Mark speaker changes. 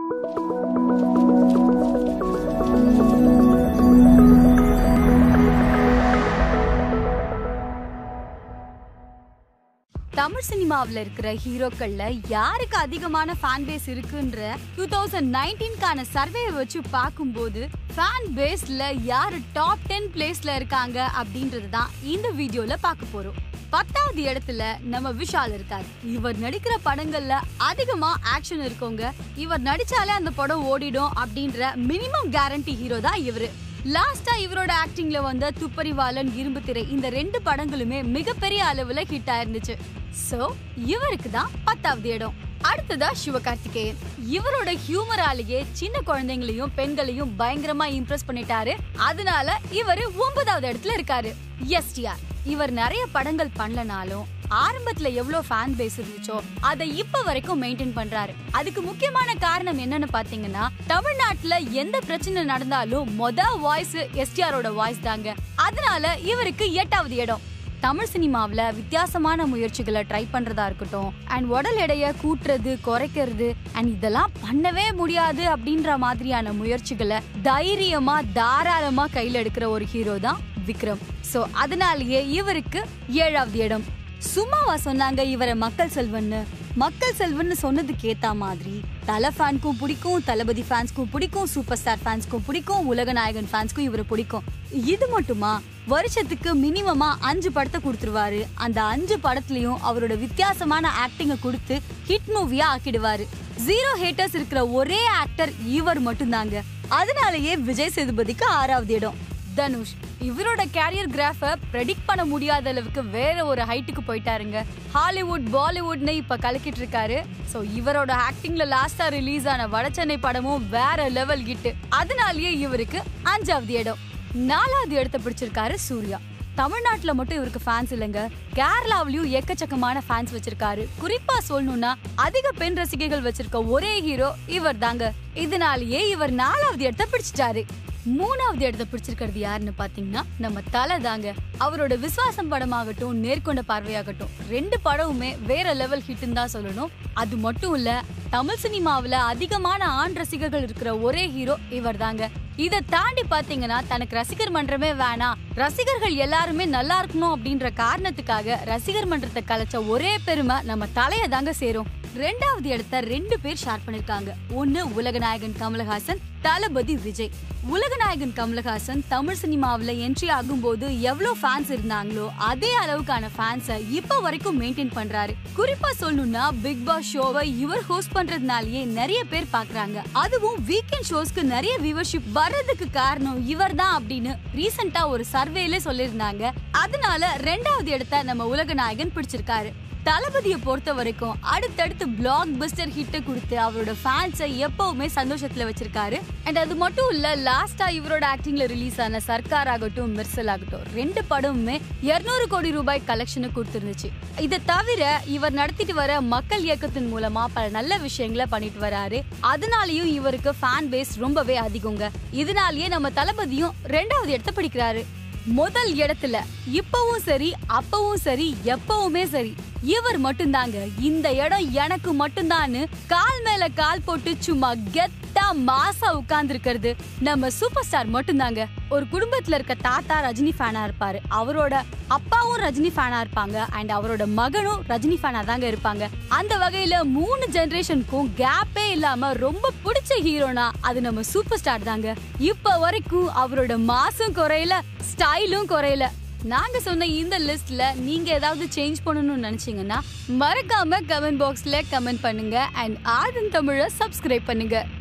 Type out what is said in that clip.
Speaker 1: தமிழ் சினிமாவுல இருக்கிற ஹீரோக்கள்ல யாருக்கு அதிகமான ஃபேன் பேஸ் இருக்குன்ற டூ தௌசண்ட் நைன்டீன்கான சர்வே வச்சு பார்க்கும்போது ஃபேன் பேஸ்ல யாரு டாப் டென் பிளேஸ்ல இருக்காங்க அப்படின்றது தான் இந்த வீடியோல பார்க்க போறோம் பத்தாவது இடத்துல நம்ம விஷால் இருக்கார் இவர் நடிக்கிற படங்கள்ல அதிகமா ஆக்ஷன் இருக்கவங்க இவர் நடிச்சாலே அந்த படம் ஓடிடும் அப்படின்ற மினிமம் கேரண்டி ஹீரோ தான் இவரு லாஸ்டா இவரோட ஆக்டிங்ல வந்த துப்பறிவாளன் இரும்பு திரை இந்த ரெண்டு படங்களுமே மிகப்பெரிய அளவுல ஹிட் ஆயிருந்துச்சு சோ இவருக்கு தான் பத்தாவது இடம் அடுத்ததா சிவகார்த்திகேயன் இவரோட ஹியூமராலேயே சின்ன குழந்தைங்களையும் பெண்களையும் பயங்கரமா இம்ப்ரெஸ் பண்ணிட்டாரு அதனால இவரு ஒன்பதாவது இடத்துல இருக்காரு எஸ்டிஆர் இவர் நிறைய படங்கள் பண்ணலனாலும் ஆரம்பத்துல எவ்வளவு ஃபேன் பேஸ் இருந்துச்சோ அதை இப்ப வரைக்கும் மெயின்டைன் பண்றாரு அதுக்கு முக்கியமான காரணம் என்னன்னு பாத்தீங்கன்னா தமிழ்நாட்டுல எந்த பிரச்சனை நடந்தாலும் மொத வாய்ஸ் எஸ்டிஆரோட வாய்ஸ் தாங்க அதனால இவருக்கு எட்டாவது இடம் தமிழ் சினிமாவுல வித்தியாசமான முயற்சிகளை ட்ரை பண்றதா இருக்கட்டும் அண்ட் உடல் எடையை கூட்டுறது குறைக்கிறது அண்ட் இதெல்லாம் பண்ணவே முடியாது அப்படின்ற மாதிரியான முயற்சிகளை தைரியமா தாராளமா கையில எடுக்கிற ஒரு ஹீரோ தான் விக்ரம் சோ அதனாலேயே இவருக்கு ஏழாவது இடம் சும்மாவா சொன்னாங்க இவரை மக்கள் செல்வன்னு மக்கள் செல்வன்னு சொன்னதுக்கு ஏத்த மாதிரி தல ஃபேனுக்கும் பிடிக்கும் தளபதி ஃபேன்ஸ்க்கும் பிடிக்கும் சூப்பர் ஸ்டார் ஃபேன்ஸ்க்கும் பிடிக்கும் உலக நாயகன் ஃபேன்ஸ்க்கும் இவரை பிடிக்கும் இது மட்டுமா வருஷத்துக்கு மினிமமா அஞ்சு படத்தை கொடுத்துருவாரு அந்த அஞ்சு படத்துலயும் அவரோட வித்தியாசமான ஆக்டிங்க கொடுத்து ஹிட் மூவியா ஆக்கிடுவாரு ஜீரோ ஹேட்டர்ஸ் இருக்கிற ஒரே ஆக்டர் இவர் மட்டும்தாங்க அதனாலேயே விஜய் சேதுபதிக்கு ஆறாவது இடம் தனுஷ் இவரோட கேரியர் கிராஃப ப்ரெடிக்ட் பண்ண முடியாத அளவுக்கு வேற ஒரு ஹைட்டுக்கு போயிட்டாருங்க ஹாலிவுட் பாலிவுட்னு இப்ப கலக்கிட்டு இருக்காரு சோ இவரோட ஆக்டிங்ல லாஸ்டா ரிலீஸ் ஆன வடசென்னை படமும் வேற லெவல் ஹிட் அதனாலேயே இவருக்கு அஞ்சாவது இடம் நாலாவது இடத்தை பிடிச்சிருக்காரு சூர்யா தமிழ்நாட்டுல மட்டும் இவருக்கு ஃபேன்ஸ் இல்லைங்க கேரளாவிலயும் எக்கச்சக்கமான ஃபேன்ஸ் வச்சிருக்காரு குறிப்பா சொல்லணும்னா அதிக பெண் ரசிகைகள் வச்சிருக்க ஒரே ஹீரோ இவர் தாங்க இதனாலேயே இவர் நாலாவது இடத்தை பிடிச்சிட்டாரு மூணாவது இடத்தை பிடிச்சிருக்கிறது யாருன்னு பாத்தீங்கன்னா நம்ம தலை தாங்க அவரோட விசுவாசம் படமாகட்டும் நேர்கொண்ட பார்வையாகட்டும் ரெண்டு படமுமே வேற லெவல் ஹிட்னு தான் சொல்லணும் அது மட்டும் இல்ல தமிழ் சினிமாவுல அதிகமான ஆண் ரசிகர்கள் இருக்கிற ஒரே ஹீரோ இவர் தாங்க இதை தாண்டி பாத்தீங்கன்னா தனக்கு ரசிகர் மன்றமே வேணாம் ரசிகர்கள் எல்லாருமே நல்லா இருக்கணும் அப்படின்ற காரணத்துக்காக ரசிகர் மன்றத்தை கலைச்ச ஒரே பெருமை நம்ம தலைய தாங்க சேரும் ரெண்டாவது இடத்த ரெண்டு பேர் ஷேர் பண்ணிருக்காங்க ஒன்னு உலகநாயகன் கமலஹாசன் தளபதி விஜய் உலகநாயகன் கமலஹாசன் தமிழ் சினிமாவுல என்ட்ரி ஆகும்போது எவ்வளவு ஃபேன்ஸ் இருந்தாங்களோ அதே அளவுக்கான ஃபேன்ஸ இப்ப வரைக்கும் மெயின்டைன் பண்றாரு குறிப்பா சொல்லணும்னா பிக் பாஸ் ஷோவை இவர் ஹோஸ்ட் பண்றதுனாலயே நிறைய பேர் பாக்குறாங்க அதுவும் வீக்கெண்ட் ஷோஸ்க்கு நிறைய வியூவர்ஷிப் வர்றதுக்கு காரணம் இவர் தான் அப்படின்னு ரீசெண்டா ஒரு சர்வேல சொல்லியிருந்தாங்க அதனால ரெண்டாவது இடத்த நம்ம உலகநாயகன் பிடிச்சிருக்காரு தளபதியை பொறுத்த வரைக்கும் அடுத்தடுத்து பிளாக் பஸ்டர் ஹிட்ட கொடுத்து அவரோட ஃபேன்ஸை எப்பவுமே சந்தோஷத்துல வச்சிருக்காரு அண்ட் அது மட்டும் இல்ல லாஸ்டா இவரோட ஆக்டிங்ல ரிலீஸ் ஆன சர்க்கார் ஆகட்டும் மிர்சல் ஆகட்டும் ரெண்டு படமுமே 200 கோடி ரூபாய் கலெக்ஷனை கொடுத்துருந்துச்சு இதை தவிர இவர் நடத்திட்டு வர மக்கள் இயக்கத்தின் மூலமா பல நல்ல விஷயங்களை பண்ணிட்டு வராரு அதனாலயும் இவருக்கு ஃபேன் பேஸ் ரொம்பவே அதிகங்க இதனாலயே நம்ம தளபதியும் ரெண்டாவது இடத்தை பிடிக்கிறாரு முதல் இடத்துல இப்பவும் சரி அப்பவும் சரி எப்பவுமே சரி இவர் மட்டும்தாங்க இந்த இடம் எனக்கு மட்டும்தான்னு கால் மேல கால் போட்டு சும்மா கெத்தா மாசா உட்கார்ந்து இருக்கிறது நம்ம சூப்பர் ஸ்டார் மட்டும்தாங்க ஒரு குடும்பத்துல இருக்க தாத்தா ரஜினி ஃபேனா இருப்பாரு அவரோட அப்பாவும் ரஜினி ஃபேனா இருப்பாங்க அண்ட் அவரோட மகனும் ரஜினி ஃபேனா தாங்க இருப்பாங்க அந்த வகையில மூணு ஜெனரேஷனுக்கும் கேப்பே இல்லாம ரொம்ப பிடிச்ச ஹீரோனா அது நம்ம சூப்பர் ஸ்டார் தாங்க இப்ப வரைக்கும் அவரோட மாசம் குறையல ஸ்டைலும் குறையல நாங்க சொன்ன இந்த லிஸ்ட்ல நீங்க ஏதாவது சேஞ்ச் பண்ணணும்னு நினைச்சீங்கன்னா மறக்காம கமெண்ட் பாக்ஸ்ல கமெண்ட் பண்ணுங்க அண்ட் ஆதன் தமிழ சப்ஸ்கிரைப் பண்ணுங்க